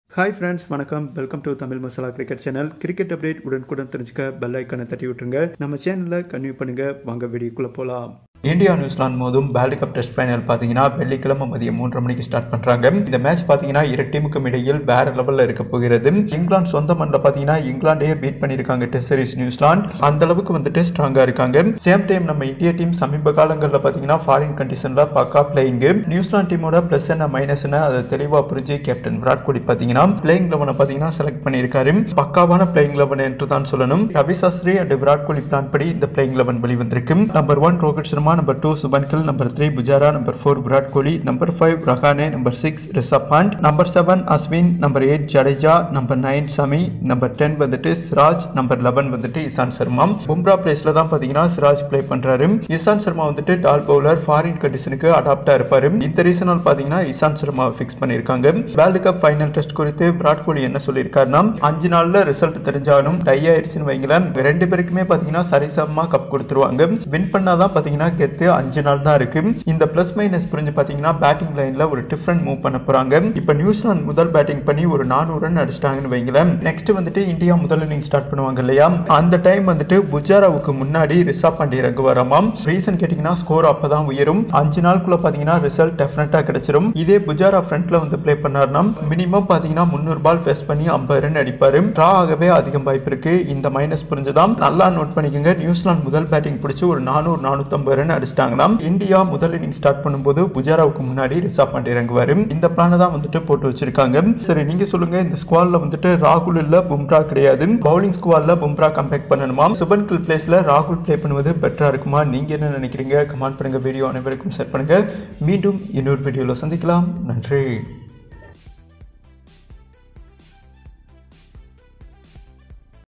hi friends வணக்கம் welcome to Tamil Masala cricket channel cricket update உடனுக்குடன் தெரிஞ்சுக்க பெல் ஐக்கனை தட்டி விட்டுருங்க நம்ம சேனலில் கன்வியூ பண்ணுங்க வாங்க வீடியோக்குள்ளே போகலாம் இந்தியா நியூசிலாந்து மோதும் வேர்ல்டு கப் டெஸ்ட் ஃபைனல் பார்த்தீங்கன்னா வெள்ளிக்கிழமை மதியம் மூன்றரை மணிக்கு ஸ்டார்ட் பண்ணுறாங்க இந்த மேட்ச் பார்த்தீங்கன்னா இரு டீமுக்கும் இடையில் வேற லெவலில் இருக்க போகிறது இங்கிலாந்து சொந்த மண்ணில் பார்த்தீங்கன்னா இங்கிலாண்டே பீட் பண்ணியிருக்காங்க டெஸ்ட் சீரிஸ் நியூசிலாந்து அந்த அளவுக்கு வந்துட்டு ஸ்ட்ராங்காக இருக்காங்க சேம் டைம் நம்ம இந்தியா டீம் சமீப காலங்களில் பார்த்தீங்கன்னா ஃபாரின் கண்டிஷனில் பக்கா பிளேயிங்கு நியூசிலாந்து டீமோட ப்ளஸ் என்ன மைனஸ் என்ன அதை தெளிவாக புரிஞ்சு கேப்டன் விராட் கோலி பார்த்தீங்கன்னா பிளேயிங் லெவனை பார்த்தீங்கன்னா செலக்ட் பண்ணியிருக்காரு பக்காவான பிளேயிங் லெவன் என்று தான் சொல்லணும் ரவி சாஸ்திரி அண்ட் விராட் கோலி பிளான் படி இந்த பிளேயிங் லெவன் வெளிவந்திருக்கு number one Rohit Sharma number two Shubman Gill number three Pujara number four Virat Kohli number five Rahane number six Rishabh Pant number seven Ashwin number eight Jadeja number nine Shami number ten வந்துட்டு சிராஜ் நம்பர் லெவன் வந்துட்டு இசான் சர்மா பும்ரா பிளேஸ்ல தான் பார்த்தீங்கன்னா சிராஜ் ப்ளே பண்றாரு இசான் சர்மா வந்துட்டு டால் பவுலர் ஃபாரின் கண்டிஷனுக்கு அடாப்டா இருப்பாரு இந்த ரீசனால் பார்த்தீங்கன்னா இசான் சர்மா ஃபிக்ஸ் பண்ணியிருக்காங்க வேர்ல்டு கப் ஃபைனல் டெஸ்ட் குறித்து விராட் கோலி என்ன சொல்லியிருக்காருன்னா அஞ்சு நாள்ல ரிசல்ட் தெரிஞ்சாலும் டை ஆயிடுச்சுன்னு வைங்களேன் ரெண்டு பேருக்குமே பார்த்தீங்கன்னா சரிசமமா கப் கொடுத்துருவாங்க வின் பண்ணாதான் பார்த்தீங்கன்னா கெத்து அஞ்சு நாள் தான் இருக்கு இந்த பிளஸ் மைனஸ் புரிஞ்சு பார்த்தீங்கன்னா பேட்டிங் லைன்ல ஒரு டிஃப்ரெண்ட் மூவ் பண்ண போறாங்க இப்போ நியூசிலாந்து முதல் பேட்டிங் பண்ணி ஒரு நானூறு ரன் அடிச்சிட்டாங்கன்னு வைங்களேன் நெக்ஸ்ட் வந்துட்டு இந்தியா முதல் இன்னிங் ஸ்டார்ட் பண்ணுவாங்க இல்லையா அந்த டைம் வந்துட்டு புஜாராவுக்கு முன்னாடி ரிஷப் பாண்டி இறங்குவாராமாம் ரீசன் கேட்டிங்கன்னா ஸ்கோர் அப்பதான் உயரும் அஞ்சு நாளுக்குள்ள பார்த்தீங்கன்னா ரிசல்ட் டெஃபினட்டா கிடைச்சிரும் இதே புஜாரா ஃப்ரண்ட்ல வந்து ப்ளே பண்ணாருன்னா மினிமம் பார்த்தீங்கன்னா முந்நூறு பால் ஃபேஸ் பண்ணி ஐம்பது ரன் அடிப்பாரு ட்ரா ஆகவே அதிகம் வாய்ப்பு இருக்கு இந்த மைனஸ் புரிஞ்சுதான் நல்லா நோட் பண்ணிக்கோங்க நியூசிலாந்து முதல் பேட்டிங் பிடிச்சி ஒரு நானூறு நானூத்தம்பது ரன் அடிச்சிட்டாங்கன்னா இந்தியா முதல் இன்னிங் ஸ்டார்ட் பண்ணும்போது புஜாராவுக்கு முன்னாடி ரிஷப் பாண்டி இறங்குவாரு இந்த பிளானை தான் வந்துட்டு போட்டு வச்சிருக்காங்க சரி நீங்க சொல்லுங்க இந்த ஸ்குவாட்ல வந்துட்டு ராகுல் இல்ல பும்ரா கிடையாது பவுலிங் ஸ்குவாட்ல பும்ரா கம்பேக் பண்ணணுமா சுபன் கில் பிளேஸ்ல ராகுல் ப்ளே பண்ணுவது பெட்டரா இருக்குமா நீங்க என்ன நினைக்கிறீங்க கமெண்ட் பண்ணுங்க வீடியோ அனைவருக்கும் ஷேர் பண்ணுங்க மீண்டும் இன்னொரு வீடியோல சந்திக்கலாம் நன்றி